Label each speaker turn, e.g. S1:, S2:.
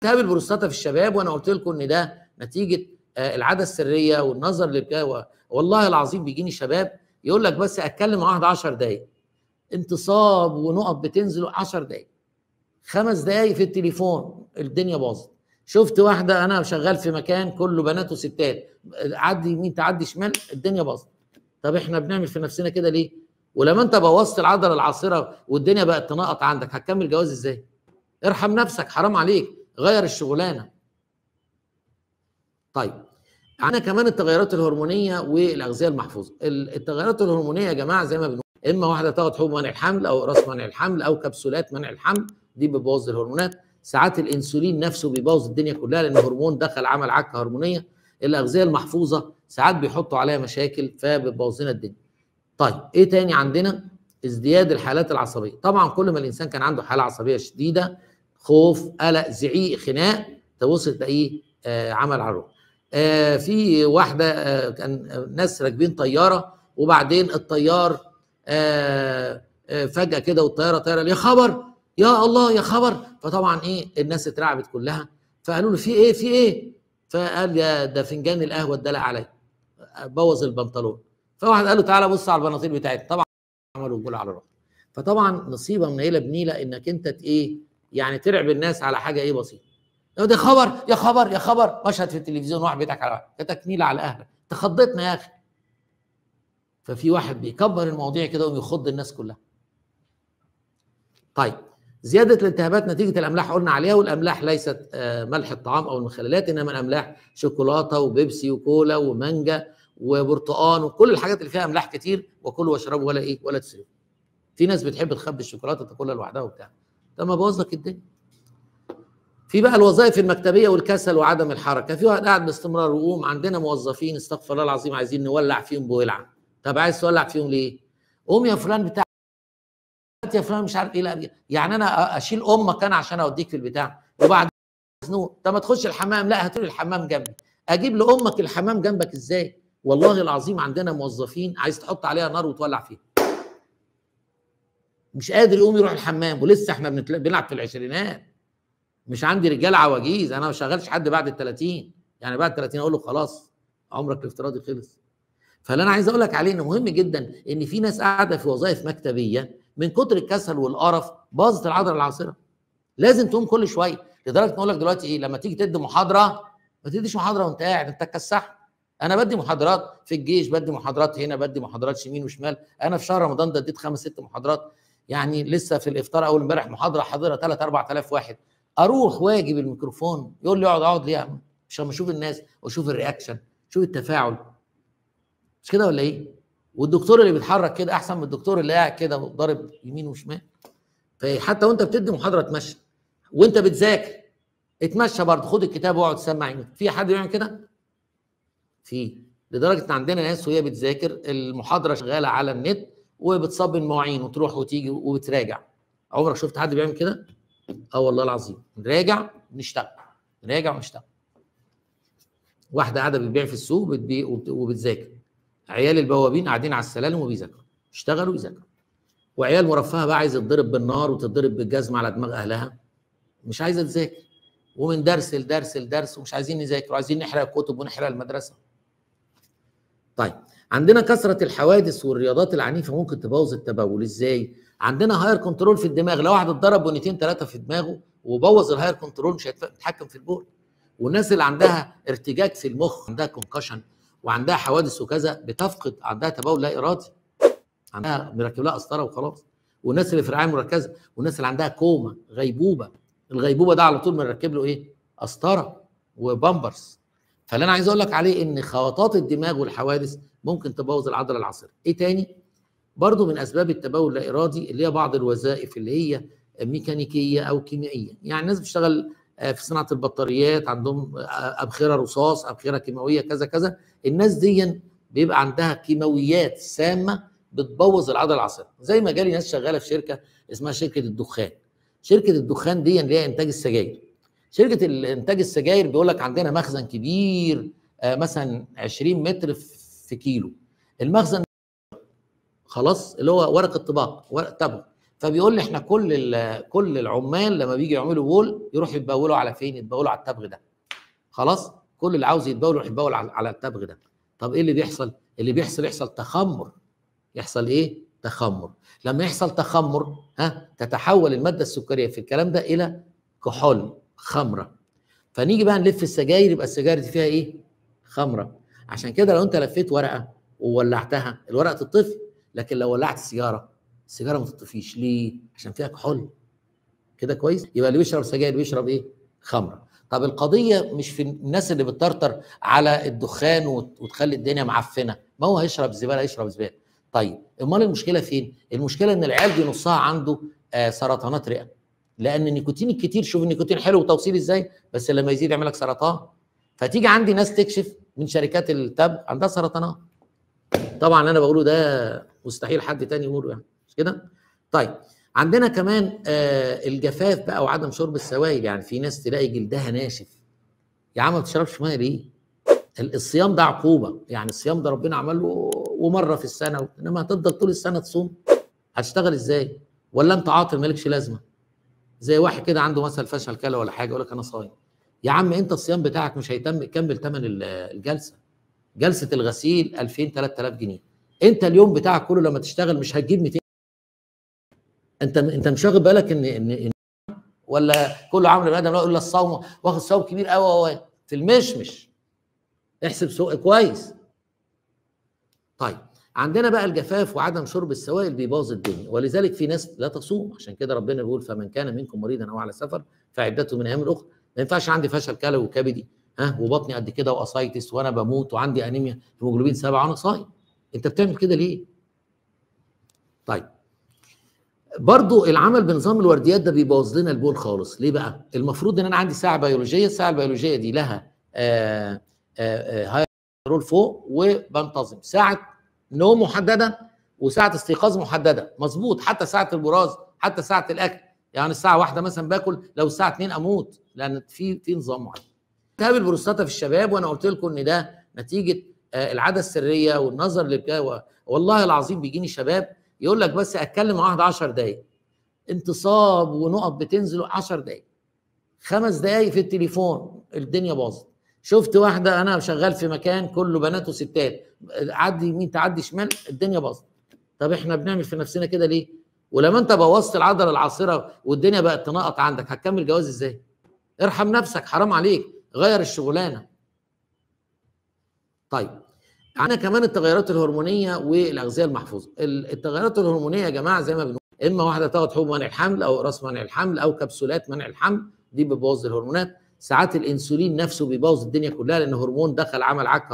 S1: التهاب البروستاتا في الشباب وانا قلت لكم ان ده نتيجه آه، العاده السريه والنظر للجو والله العظيم بيجيني شباب يقول لك بس اتكلم مع واحد 10 دقائق انتصاب ونقط بتنزل 10 دقائق خمس دقائق في التليفون الدنيا باظت شفت واحده انا شغال في مكان كله بنات وستات عدي يمين تعدي شمال الدنيا باظت طب احنا بنعمل في نفسنا كده ليه ولما انت بوظت العضله العاصره والدنيا بقت تنقط عندك هتكمل جواز ازاي ارحم نفسك حرام عليك غير الشغلانه طيب عندنا كمان التغيرات الهرمونيه والاغذيه المحفوظه التغيرات الهرمونيه يا جماعه زي ما بنقول اما واحده تاخد حبوب منع الحمل او راس منع الحمل او كبسولات منع الحمل دي بتبوظ الهرمونات ساعات الانسولين نفسه بيبوظ الدنيا كلها لان هرمون دخل عمل عكه هرمونيه الاغذيه المحفوظه ساعات بيحطوا عليها مشاكل فبتبوظ لنا الدنيا طيب ايه تاني عندنا ازدياد الحالات العصبيه طبعا كل ما الانسان كان عنده حاله عصبيه شديده خوف قلق زعيق خناق توصل تلاقيه آه عمل على الروح آه في واحده آه كان ناس راكبين طياره وبعدين الطيار آه آه فجاه كده والطياره طياره يا خبر يا الله يا خبر فطبعا ايه الناس اترعبت كلها فقالوا له في ايه في ايه فقال يا ده فنجان القهوه اتدلق عليا بوظ البنطلون فواحد قال له تعالى بص على البناطيل بتاعتي طبعا عملوا جول على الروح فطبعا نصيبه منيله بنيله انك انت ايه يعني ترعب الناس على حاجه ايه بسيطه ده خبر يا خبر يا خبر مشهد في التلفزيون واحد بيضحك على واحد كتك نيله على اهلك تخضتنا يا اخي ففي واحد بيكبر المواضيع كده ويخض الناس كلها طيب زياده الالتهابات نتيجه الاملاح قلنا عليها والاملاح ليست ملح الطعام او المخللات انما الاملاح شوكولاته وبيبسي وكولا ومانجا وبرتقان وكل الحاجات اللي فيها املاح كتير وكلوا واشربوا ولا ايه ولا تسرفوا في ناس بتحب تخبي الشوكولاته تاكلها لوحدها وبتاع ده ما بوظ لك الدنيا في بقى الوظائف المكتبيه والكسل وعدم الحركه في واحد قاعد باستمرار وقوم عندنا موظفين استغفر الله العظيم عايزين نولع فيهم بولعه طب عايز تولع فيهم ليه قوم يا فلان بتاع يا فلان مش عارف ايه لا يعني انا اشيل امك انا عشان اوديك في البتاع وبعد مزنوق طب ما تخش الحمام لا هاتولي الحمام جنبي اجيب لامك الحمام جنبك ازاي والله العظيم عندنا موظفين عايز تحط عليها نار وتولع فيها مش قادر يقوم يروح الحمام ولسه احنا بنتل... بنلعب في العشرينات مش عندي رجال عواجيز انا ما شغلش حد بعد ال 30 يعني بعد ال 30 اقول له خلاص عمرك الافتراضي خلص فاللي انا عايز اقول لك عليه انه مهم جدا ان في ناس قاعده في وظائف مكتبيه من كتر الكسل والقرف باظت العضله العاصره لازم تقوم كل شويه لدرجه نقول لك دلوقتي ايه لما تيجي تدي محاضره ما تديش محاضره وانت قاعد انت اتكسحت انا بدي محاضرات في الجيش بدي محاضرات هنا بدي محاضرات يمين وشمال انا في شهر رمضان ده اديت خمس ست محاضرات يعني لسه في الافطار اول امبارح محاضره حاضرها 3 4000 واحد اروح واجي بالميكروفون يقول لي اقعد اقعد ليه يا عم عشان اشوف الناس واشوف الرياكشن شوف التفاعل مش كده ولا ايه والدكتور اللي بيتحرك كده احسن من الدكتور اللي قاعد كده ضارب يمين وشمال فحتى وانت بتدي محاضره اتمشى وانت بتذاكر اتمشى برضه خد الكتاب واقعد سمع يمين في حد بيعمل كده في لدرجه ان عندنا ناس وهي بتذاكر المحاضره شغاله على النت وبتصب المواعين وتروح وتيجي وبتراجع عمرك شفت حد بيعمل كده اه والله العظيم نراجع نشتغل نراجع ونشتغل واحده قاعده بتبيع في السوق بتبيع وبتذاكر عيال البوابين قاعدين على السلالم وبيذاكروا اشتغلوا ويذاكروا وعيال مرفهه بقى عايزه تضرب بالنار وتضرب بالجزمه على دماغ اهلها مش عايزه تذاكر ومن درس لدرس لدرس ومش عايزين نذاكر وعايزين نحرق الكتب ونحرق المدرسه طيب عندنا كثره الحوادث والرياضات العنيفه ممكن تبوظ التبول ازاي عندنا هاير كنترول في الدماغ لو واحد اتضرب بنيتين ثلاثه في دماغه وبوظ الهاير كنترول مش هيتحكم في البول والناس اللي عندها ارتجاج في المخ عندها كونكشن وعندها حوادث وكذا بتفقد عندها تبول لا ارادي عندها مركب لها قسطره وخلاص والناس اللي في الرعايه المركزه والناس اللي عندها كوما غيبوبه الغيبوبه ده على طول بنركب له ايه قسطره وبامبرز فاللي انا عايز اقول لك عليه ان خبطات الدماغ والحوادث ممكن تبوظ العضله العصبيه ايه تاني برضو من اسباب التبول اللا ارادي اللي هي بعض الوظائف اللي هي ميكانيكيه او كيميائيه يعني الناس بتشتغل في صناعه البطاريات عندهم ابخره رصاص ابخره كيماويه كذا كذا الناس دي بيبقى عندها كيماويات سامه بتبوظ العضله العصبيه زي ما جالي ناس شغاله في شركه اسمها شركه الدخان شركه الدخان دي اللي هي انتاج السجاير شركه انتاج السجاير بيقول لك عندنا مخزن كبير مثلا 20 متر في كيلو المخزن خلاص اللي هو ورق الطباق ورق تبغ فبيقول لي احنا كل ال- كل العمال لما بيجي يعملوا بول يروح يتبولوا على فين؟ يتبولوا على التبغ ده خلاص كل اللي عاوز يتبول يروح يتبول على على التبغ ده طب ايه اللي بيحصل؟ اللي بيحصل يحصل تخمر يحصل ايه؟ تخمر لما يحصل تخمر ها تتحول الماده السكريه في الكلام ده الى كحول خمره فنيجي بقى نلف السجاير يبقى السجاير دي فيها ايه؟ خمره عشان كده لو انت لفيت ورقه وولعتها الورقه تطفي لكن لو ولعت سيجاره السيجاره ما تطفيش ليه؟ عشان فيها كحول كده كويس؟ يبقى اللي بيشرب سجاير بيشرب ايه؟ خمره طب القضيه مش في الناس اللي بتطرطر على الدخان وت- وتخلي الدنيا معفنه ما هو هيشرب زباله يشرب زباله طيب امال المشكله فين؟ المشكله ان العيال دي نصها عنده آه سرطانات رئه لان النيكوتين الكتير شوف النيكوتين حلو وتوصيل ازاي بس لما يزيد يعمل لك سرطان فتيجي عندي ناس تكشف من شركات التب عندها سرطانات طبعا انا بقوله ده مستحيل حد تاني يقوله يعني مش كده طيب عندنا كمان آه الجفاف بقى وعدم شرب السوائل يعني في ناس تلاقي جلدها ناشف يا عم ما بتشربش ميه ليه ال- الصيام ده عقوبه يعني الصيام ده ربنا عمله ومره في السنه انما هتفضل طول السنه تصوم هتشتغل ازاي ولا انت عاطل مالكش لازمه زي واحد كده عنده مثلا فشل كلى ولا حاجه يقول لك انا صايم يا عم انت الصيام بتاعك مش هيتم يكمل ثمن ال- الجلسه جلسه الغسيل 2000 3000 جنيه انت اليوم بتاعك كله لما تشتغل مش هتجيب 200 انت انت مش واخد بالك ان ان, إن ولا كل عمل بني ادم يقول لك الصوم واخد صوم كبير قوي قوي في المشمش احسب سوق كويس طيب عندنا بقى الجفاف وعدم شرب السوائل بيبوظ الدنيا ولذلك في ناس لا تصوم عشان كده ربنا بيقول فمن كان منكم مريضا او على سفر فعدته من ايام اخرى ما ينفعش عندي فشل كلوي وكبدي ها وبطني قد كده واسايتس وانا بموت وعندي انيميا هيموجلوبين سبعه وانا صايم انت بتعمل كده ليه؟ طيب برضو العمل بنظام الورديات ده بيبوظ لنا البول خالص ليه بقى المفروض ان انا عندي ساعه بيولوجيه الساعه البيولوجيه دي لها آه آه هاي رول فوق وبنتظم ساعه نوم محدده وساعه استيقاظ محدده مظبوط حتى ساعه البراز حتى ساعه الاكل يعني الساعه واحدة مثلا باكل لو الساعه 2 اموت لان في في نظام معين التهاب البروستاتا في الشباب وانا قلت لكم ان ده نتيجه آه العاده السريه والنظر للكاوى والله العظيم بيجيني شباب يقول لك بس اتكلم مع واحد 10 دقائق انتصاب ونقط بتنزل 10 دقائق خمس دقائق في التليفون الدنيا باظت شفت واحده انا شغال في مكان كله بنات وستات عدي يمين تعدي شمال الدنيا باظت طب احنا بنعمل في نفسنا كده ليه ولما انت بوظت العضله العاصره والدنيا بقت تنقط عندك هتكمل جواز ازاي ارحم نفسك حرام عليك غير الشغلانه طيب عندنا كمان التغيرات الهرمونيه والاغذيه المحفوظه التغيرات الهرمونيه يا جماعه زي ما بنقول اما واحده تاخد حبوب منع الحمل او راس منع الحمل او كبسولات منع الحمل دي بتبوظ الهرمونات ساعات الانسولين نفسه بيبوظ الدنيا كلها لان هرمون دخل عمل عكه